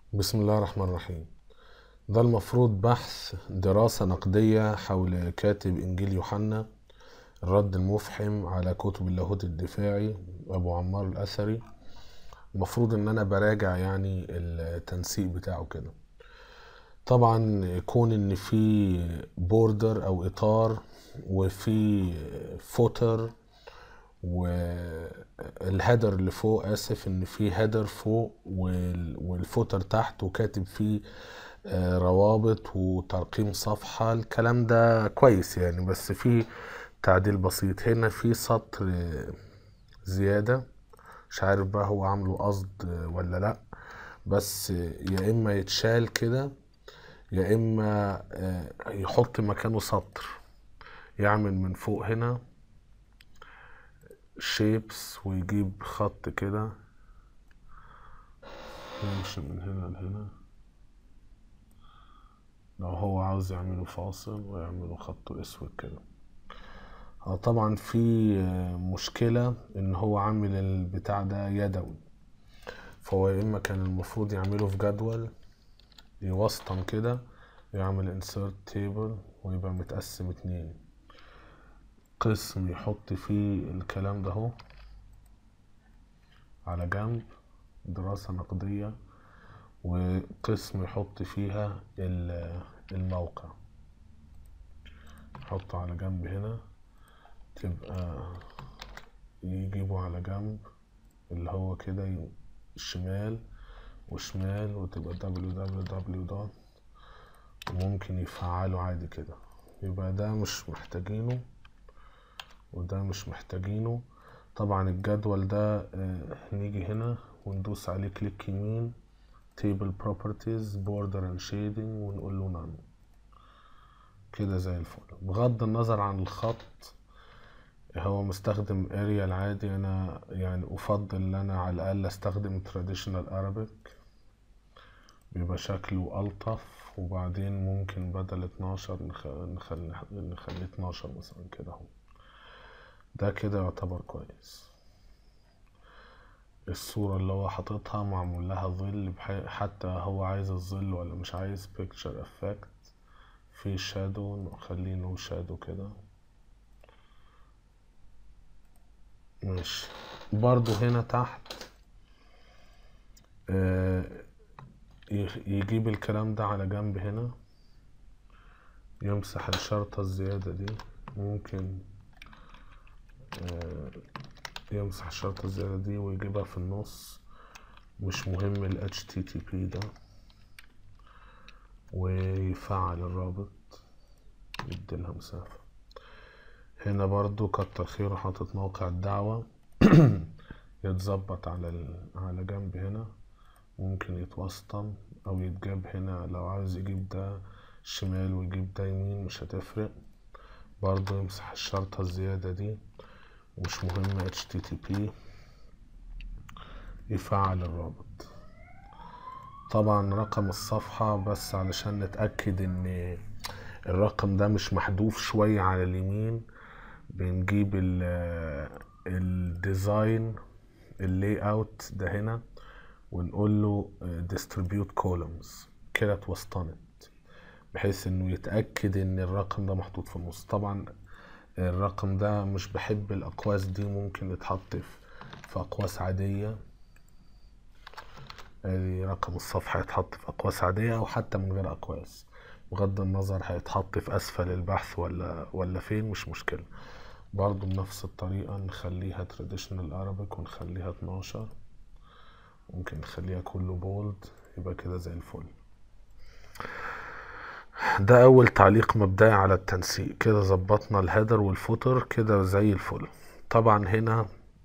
بسم الله الرحمن الرحيم ده المفروض بحث دراسة نقدية حول كاتب إنجيل يوحنا الرد المفحم على كتب اللاهوت الدفاعي أبو عمار الأثري المفروض إن أنا براجع يعني التنسيق بتاعه كده طبعا كون إن في بوردر أو إطار وفي فوتر والهيدر اللي فوق اسف ان في هيدر فوق وال- والفوتر تحت وكاتب فيه آه، روابط وترقيم صفحة الكلام ده كويس يعني بس في تعديل بسيط هنا في سطر آه، زيادة مش عارف بقى هو عامله قصد آه، ولا لا بس آه، يا اما يتشال كده يا اما آه، يحط مكانه سطر يعمل من فوق هنا شيبس ويجيب خط كده يمشي من هنا لهنا لو هو عاوز يعمله فاصل ويعمله خط اسود كده اه طبعا في آه، مشكلة ان هو عامل البتاع ده يدوي فهو يا اما كان المفروض يعمله في جدول يوسطن كده يعمل insert table ويبقى متقسم اتنين قسم يحط فيه الكلام ده اهو على جنب دراسة نقدية وقسم يحط فيها ال- الموقع يحطه على جنب هنا تبقى يجيبه على جنب اللي هو كده ي- شمال وشمال وتبقى www دوت وممكن يفعله عادي كده يبقى ده مش محتاجينه وده مش محتاجينه طبعا الجدول ده آه، نيجي هنا وندوس عليه كليك يمين table properties border and shading ونقول له none كده زي الفل بغض النظر عن الخط هو مستخدم اريال عادي انا يعني افضل ان انا على الاقل استخدم traditional arabic بيبقى شكله الطف وبعدين ممكن بدل 12 نخ- نخلي نخليه 12 مثلا كده اهو ده كده يعتبر كويس الصورة اللي هو حاططها معمول لها ظل بحي... حتى هو عايز الظل ولا مش عايز picture effect في شادو نخليه نو شادو كده ماشي برضو هنا تحت آه، يخ- يجيب الكلام ده على جنب هنا يمسح الشرطة الزيادة دي ممكن آه، يمسح الشرطة الزيادة دي ويجيبها في النص مش مهم ال HTTP ده ويفعل الرابط يديلها مسافة هنا برضو كتر خيره حاطط موقع الدعوة يتظبط على ال... على جنب هنا ممكن يتوسطن أو يتجاب هنا لو عاوز يجيب ده شمال ويجيب ده يمين مش هتفرق برضو يمسح الشرطة الزيادة دي مش مهم HTTP يفعل الرابط طبعا رقم الصفحة بس علشان نتأكد ان الرقم ده مش محذوف شوية على اليمين بنجيب ال الديزاين اللاي اوت ده هنا ونقول له distribute columns كده اتوسطنت بحيث انه يتأكد ان الرقم ده محطوط في النص طبعا الرقم ده مش بحب الاقواس دي ممكن يتحط في في اقواس عادية ادي رقم الصفحة يتحط في اقواس عادية او حتى من غير اقواس بغض النظر هيتحط في اسفل البحث ولا ولا فين مش مشكلة برضو بنفس الطريقة نخليها traditional Arabic ونخليها 12 ممكن نخليها كله بولد يبقى كده زي الفل ده اول تعليق مبدئي على التنسيق كده ظبطنا الهيدر والفوتر كده زي الفل طبعا هنا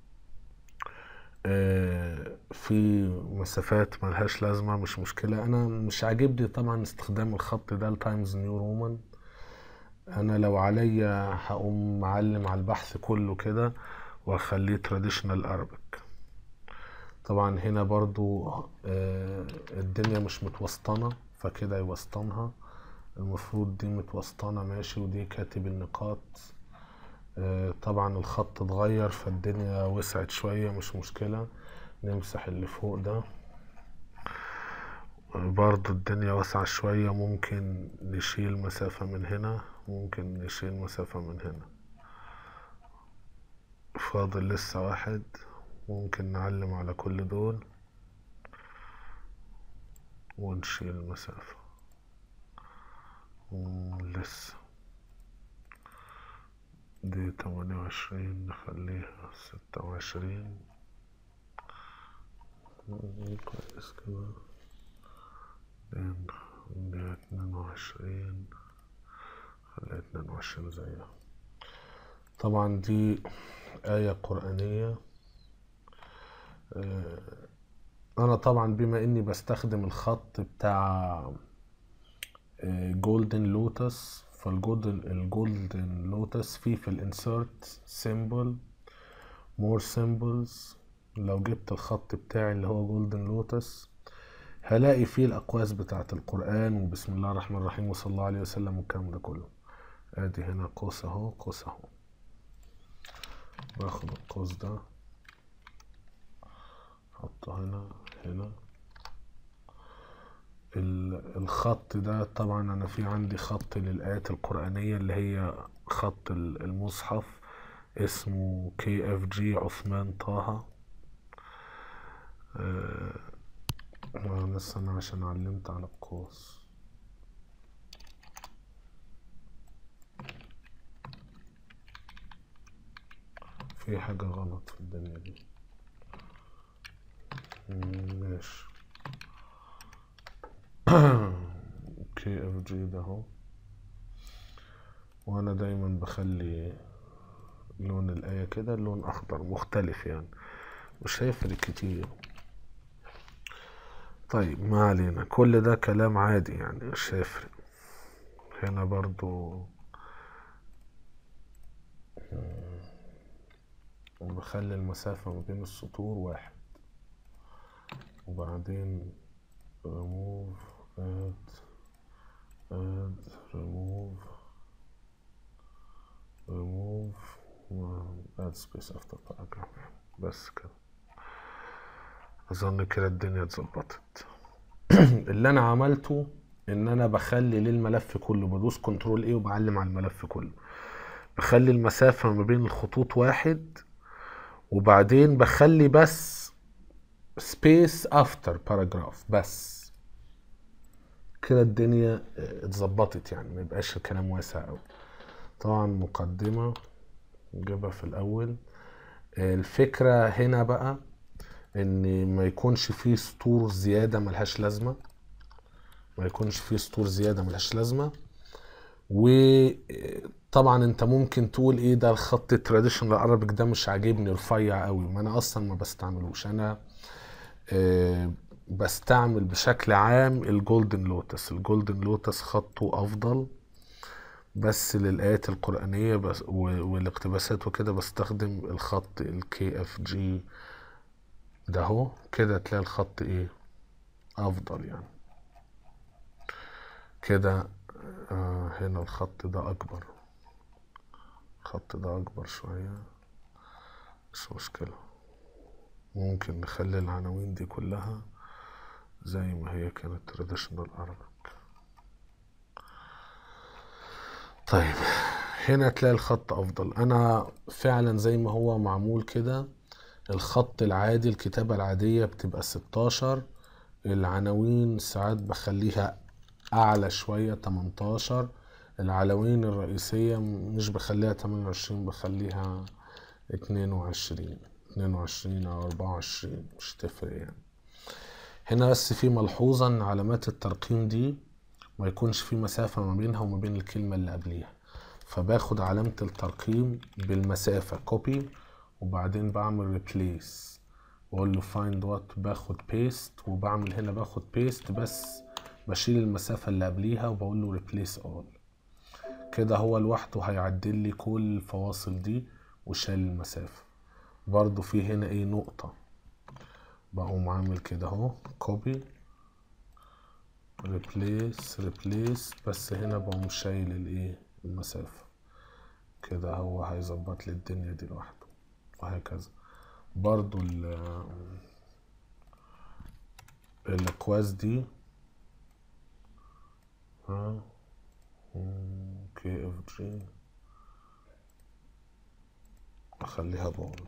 آه، في مسافات ملهاش لازمة مش مشكلة انا مش عاجبني طبعا استخدام الخط ده التايمز نيو رومان انا لو عليا هقوم معلم على البحث كله كده واخليه traditional Arabic طبعا هنا برضو آه، الدنيا مش متوسطنة فكده يوسطنها المفروض دي متوسطنة ماشي ودي كاتب النقاط آه، طبعا الخط اتغير فالدنيا وسعت شوية مش مشكلة نمسح اللي فوق ده برضو الدنيا واسعة شوية ممكن نشيل مسافة من هنا ممكن نشيل مسافة من هنا فاضل لسه واحد ممكن نعلم على كل دول ونشيل مسافة لسه دي تمانية وعشرين نخليها ستة وعشرين كويس كده دي اتنين وعشرين خليها اتنين وعشرين زيها طبعا دي آية قرآنية أنا طبعا بما إني بستخدم الخط بتاع جولدن لوتس فالجولدن الجولدن لوتس فيه في الانسرت سيمبل مور سيمبلز لو جبت الخط بتاعي اللي هو جولدن لوتس هلاقي فيه الأقواس بتاعة القرآن وبسم الله الرحمن الرحيم وصلى الله عليه وسلم والكلام ده كله ادي هنا قوس اهو قوس اهو باخد القوس ده احطه هنا هنا الخط ده طبعا انا في عندي خط للآيات القرآنية اللي هي خط المصحف اسمه كي اف جي عثمان طه آه لسه انا عشان علمت على القوس في حاجة غلط في الدنيا دي ماشي كي اف جي ده اهو وانا دايما بخلي لون الآية كده لون أخضر مختلف يعني مش هيفرق كتير طيب ما علينا كل ده كلام عادي يعني مش هيفرق هنا برضو بخلي المسافة ما بين السطور واحد وبعدين remove add add remove remove add space after paragraph بس كده اظن كده الدنيا اتظبطت اللي انا عملته ان انا بخلي للملف كله بدوس كنترول ايه وبعلم على الملف كله بخلي المسافة ما بين الخطوط واحد وبعدين بخلي بس سبيس افتر باراجراف بس كده الدنيا اتظبطت يعني ما يبقاش الكلام واسع قوي طبعا مقدمة نجيبها في الاول الفكرة هنا بقى ان ما يكونش فيه سطور زيادة ملهاش لازمة ما يكونش فيه سطور زيادة ملهاش لازمة وطبعا انت ممكن تقول ايه ده الخط التراديشنال العربيك ده مش عاجبني رفيع قوي ما انا اصلا ما بستعملوش انا آه بستعمل بشكل عام الجولدن لوتس الجولدن لوتس خطه افضل بس للآيات القرآنية بس والاقتباسات وكده بستخدم الخط الكي اف جي ده اهو كده تلاقي الخط ايه افضل يعني كده آه هنا الخط ده اكبر الخط ده اكبر شوية مش مشكلة ممكن نخلي العناوين دي كلها زي ما هي كانت تراديشنال Arabic طيب هنا تلاقي الخط افضل انا فعلا زي ما هو معمول كده الخط العادي الكتابة العادية بتبقى 16 العناوين ساعات بخليها اعلى شوية 18 العناوين الرئيسية مش بخليها 28 بخليها 22 22 او 24 مش تفرق يعني هنا بس في ملحوظة ان علامات الترقيم دي ما يكونش في مسافة ما بينها وما بين الكلمة اللي قبليها فباخد علامة الترقيم بالمسافة كوبي وبعدين بعمل ريبليس واقول له فايند وات باخد بيست وبعمل هنا باخد بيست بس بشيل المسافة اللي قبليها وبقول له ريبليس اول كده هو لوحده هيعدل لي كل الفواصل دي وشال المسافة برضو في هنا ايه نقطة بقوم عامل كده اهو كوبي ريبليس ريبليس بس هنا بقوم شايل الايه المسافة كده هو هيظبط لي الدنيا دي لوحده وهكذا برضو ال الاكواز دي ها كي اف جي اخليها بولد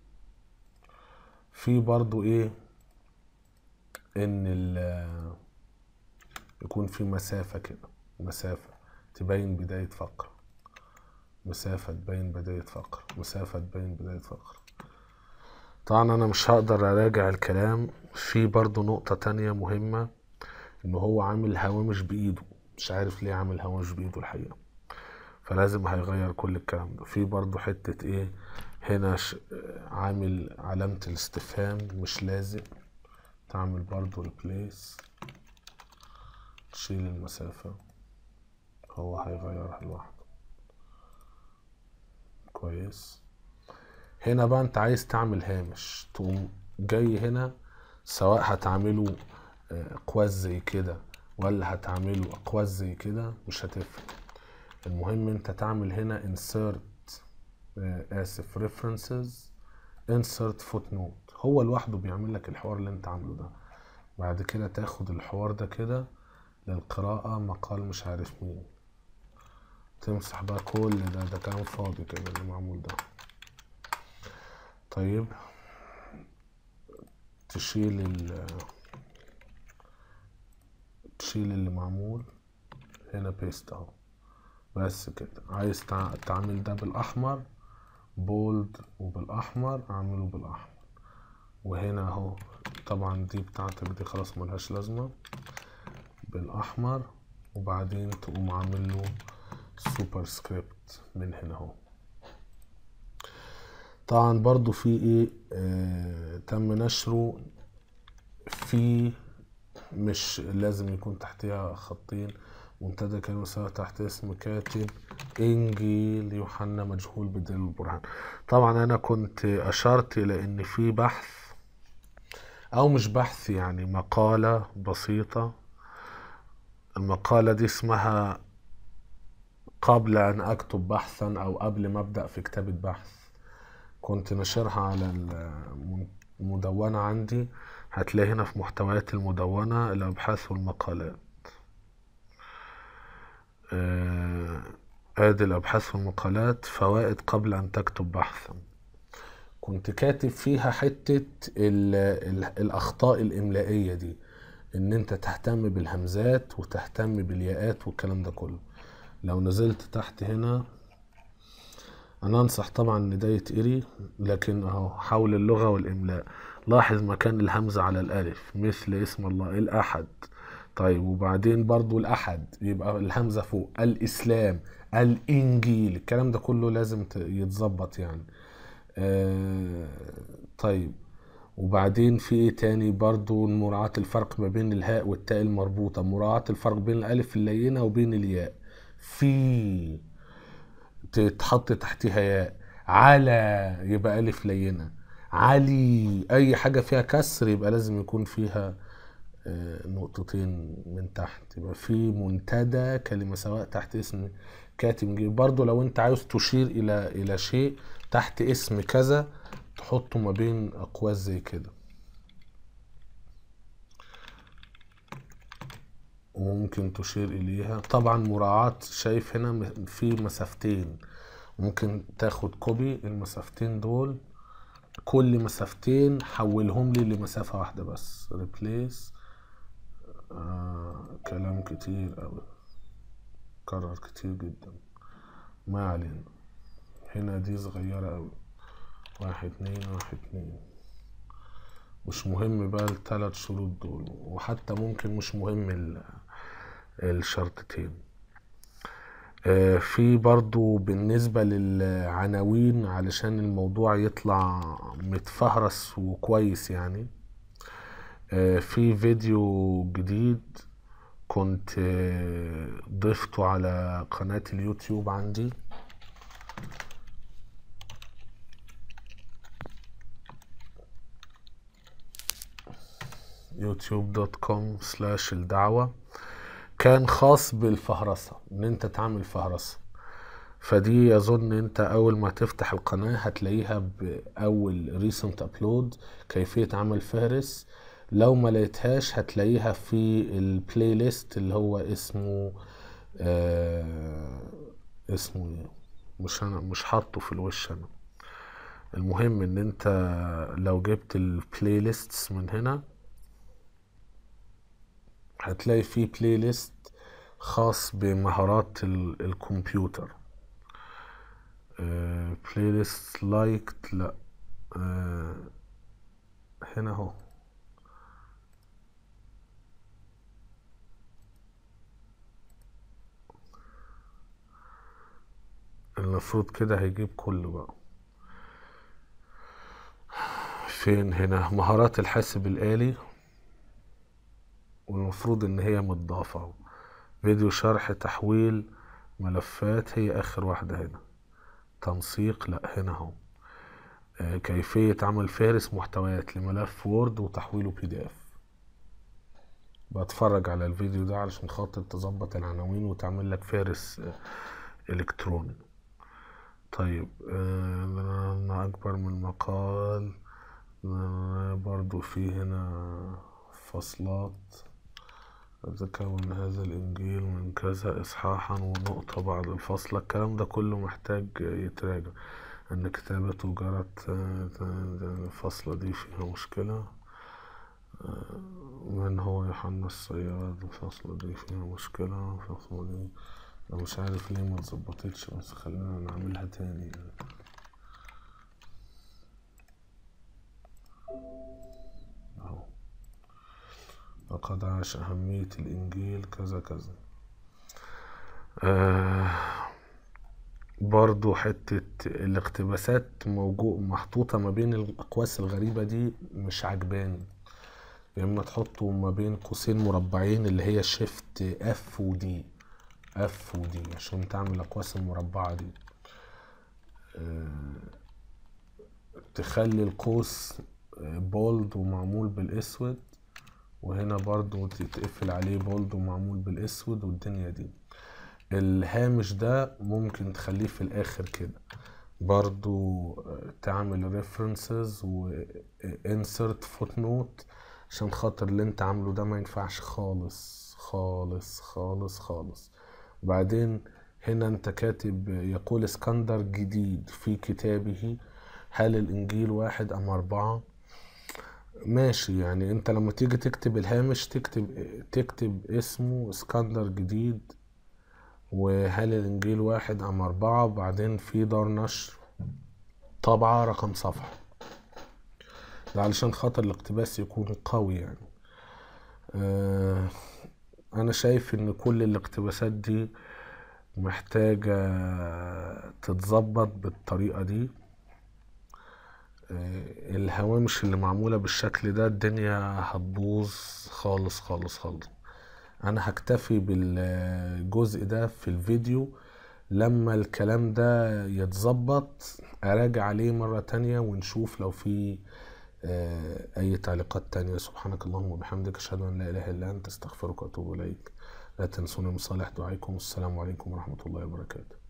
في برضو ايه ان ال يكون في مسافة كده مسافة تبين بداية فقرة مسافة تبين بداية فقرة مسافة تبين بداية فقرة طبعا انا مش هقدر اراجع الكلام في برضو نقطة تانية مهمة ان هو عامل هوامش بايده مش عارف ليه عامل هوامش بايده الحقيقة فلازم هيغير كل الكلام ده في برضو حتة ايه هنا ش... عامل علامة الاستفهام مش لازم تعمل برضو ريبليس تشيل المسافة هو هيغيرها لوحده كويس هنا بقى انت عايز تعمل هامش تقوم جاي هنا سواء هتعمله آه، اقواس زي كده ولا هتعمله اقواس زي كده مش هتفرق المهم انت تعمل هنا insert آه، اسف references insert footnote هو لوحده بيعمل لك الحوار اللي انت عامله ده بعد كده تاخد الحوار ده كده للقراءة مقال مش عارف مين تمسح بقى كل ده ده كلام فاضي كده اللي معمول ده طيب تشيل ال تشيل اللي معمول هنا بيست اهو بس كده عايز تع- تعمل ده بالاحمر بولد وبالاحمر اعمله بالاحمر وهنا اهو طبعا دي بتاعتك دي خلاص ملهاش لازمة بالاحمر وبعدين تقوم عامل له سوبر سكريبت من هنا اهو طبعا برضو في ايه آه تم نشره في مش لازم يكون تحتها خطين منتدى كلمة سواء تحت اسم كاتب إنجيل يوحنا مجهول بدليل البرهان طبعا أنا كنت أشرت إلى إن في بحث أو مش بحث يعني مقالة بسيطة المقالة دي اسمها قبل أن أكتب بحثا أو قبل ما أبدأ في كتابة بحث كنت نشرها على المدونة عندي هتلاقي هنا في محتويات المدونة الأبحاث والمقالات آه، ادي الابحاث والمقالات فوائد قبل ان تكتب بحثا كنت كاتب فيها حتة ال ال الاخطاء الاملائية دي ان انت تهتم بالهمزات وتهتم بالياءات والكلام ده كله لو نزلت تحت هنا انا انصح طبعا ان ده يتقري لكن اهو حول اللغة والاملاء لاحظ مكان الهمزة على الالف مثل اسم الله الاحد طيب وبعدين برضو الأحد يبقى الهمزة فوق الإسلام الإنجيل الكلام ده كله لازم ت- يتظبط يعني آه طيب وبعدين في ايه تاني برضو مراعاة الفرق ما بين الهاء والتاء المربوطة مراعاة الفرق بين الألف اللينة وبين الياء في تتحط تحتها ياء على يبقى ألف لينة علي أي حاجة فيها كسر يبقى لازم يكون فيها آه، نقطتين من تحت يبقى في منتدى كلمة سواء تحت اسم كاتب جي برضو لو انت عاوز تشير الى الى شيء تحت اسم كذا تحطه ما بين اقواس زي كده وممكن تشير اليها طبعا مراعاة شايف هنا م- في مسافتين ممكن تاخد كوبي المسافتين دول كل مسافتين حولهم لي لمسافة واحدة بس replace آه كلام كتير أوي كرر كتير جدا ما علينا هنا دي صغيرة أوي واحد اتنين واحد اتنين مش مهم بقى التلات شروط دول وحتى ممكن مش مهم ال- الشرطتين آه، في برضو بالنسبة للعناوين علشان الموضوع يطلع متفهرس وكويس يعني آه، في فيديو جديد كنت آه، ضفته على قناة اليوتيوب عندي يوتيوب دوت كوم سلاش الدعوة كان خاص بالفهرسة ان انت تعمل فهرسة فدي اظن انت اول ما تفتح القناة هتلاقيها باول ريسنت ابلود كيفية عمل فهرس لو ما لقيتهاش هتلاقيها في البلاي ليست اللي هو اسمه آه اسمه ايه مش انا مش حاطه في الوش انا المهم ان انت لو جبت البلاي ليست من هنا هتلاقي في بلاي ليست خاص بمهارات ال- الكمبيوتر بلاي ليست لايكت لا آه، هنا اهو المفروض كده هيجيب كله بقى فين هنا مهارات الحاسب الآلي والمفروض ان هي متضافة فيديو شرح تحويل ملفات هي اخر واحدة هنا تنسيق لا هنا اهو آه، كيفية عمل فهرس محتويات لملف وورد وتحويله بي دي اف بتفرج على الفيديو ده علشان خاطر تظبط العناوين وتعمل لك فهرس آه، الكتروني طيب آه، أنا أكبر من مقال آه، برضو في هنا فصلات يتكون هذا الإنجيل من كذا إصحاحا ونقطة بعد الفصل الكلام ده كله محتاج يتراجع أن كتابته جرت آه، الفصلة دي فيها مشكلة آه، من هو يوحنا الصياد الفصلة دي فيها مشكلة الفصلة دي أنا مش عارف ليه ما اتظبطتش بس خلينا نعملها تاني يعني. أهو لقد عاش أهمية الإنجيل كذا كذا آه برضو حتة الاقتباسات موجود محطوطة ما بين الأقواس الغريبة دي مش عجباني يا إما تحطه ما بين قوسين مربعين اللي هي شيفت اف ودي اف ودي عشان تعمل الأقواس المربعة دي آه، تخلي القوس بولد ومعمول بالاسود وهنا برضو تتقفل عليه بولد ومعمول بالاسود والدنيا دي الهامش ده ممكن تخليه في الاخر كده برضو آه، تعمل references و insert footnote عشان خاطر اللي انت عامله ده ما ينفعش خالص خالص خالص خالص بعدين هنا انت كاتب يقول اسكندر جديد في كتابه هل الانجيل واحد ام اربعة ماشي يعني انت لما تيجي تكتب الهامش تكتب تكتب اسمه اسكندر جديد وهل الانجيل واحد ام اربعة وبعدين في دار نشر طبعة رقم صفحة ده علشان خاطر الاقتباس يكون قوي يعني آه انا شايف ان كل الاقتباسات دي محتاجة تتظبط بالطريقة دي آه، الهوامش اللي معمولة بالشكل ده الدنيا هتبوظ خالص خالص خالص انا هكتفي بالجزء ده في الفيديو لما الكلام ده يتظبط اراجع عليه مرة تانية ونشوف لو في آه، اي تعليقات تانية سبحانك اللهم وبحمدك اشهد ان لا اله الا انت استغفرك واتوب اليك لا تنسوني من صالح دعائكم والسلام عليكم ورحمة الله وبركاته